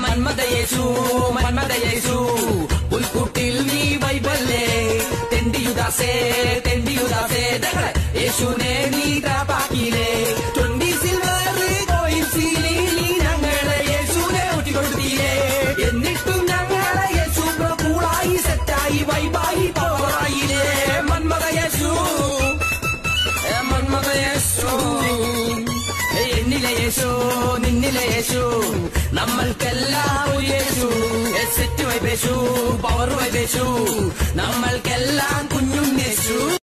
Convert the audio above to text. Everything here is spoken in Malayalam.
മന്മത യേശു മന്മത യേശു പുൽക്കൂട്ടിൽ നീ വൈബല്ലേ തെണ്ടിയുദാസേ തെണ്ടിയുദാസേ ദങ്ങളെ യേശുനെ നീ ട്രാപ്പാക്കിയില്ലേ ട്വന്റി സിൽവർ കോയിൻസിലി നീ ഞങ്ങളെ യേശുനെ ഊറ്റിക്കൊടുത്തില്ലേ എന്നിട്ടും ഞങ്ങളെ യേശു കൂളായി സെറ്റായി വൈബായി പവറായില്ലേ മന്മത യേശു ഏ മന്മത യേശു ഏ എന്നിലെ യേശു നിന്നിലെ യേശു നമ്മൾക്കെല്ലാം ഒരു യേശു സെറ്റ് വൈബേശു പവർ വൈബേശു നമ്മൾക്കെല്ലാം കുഞ്ഞും യേശു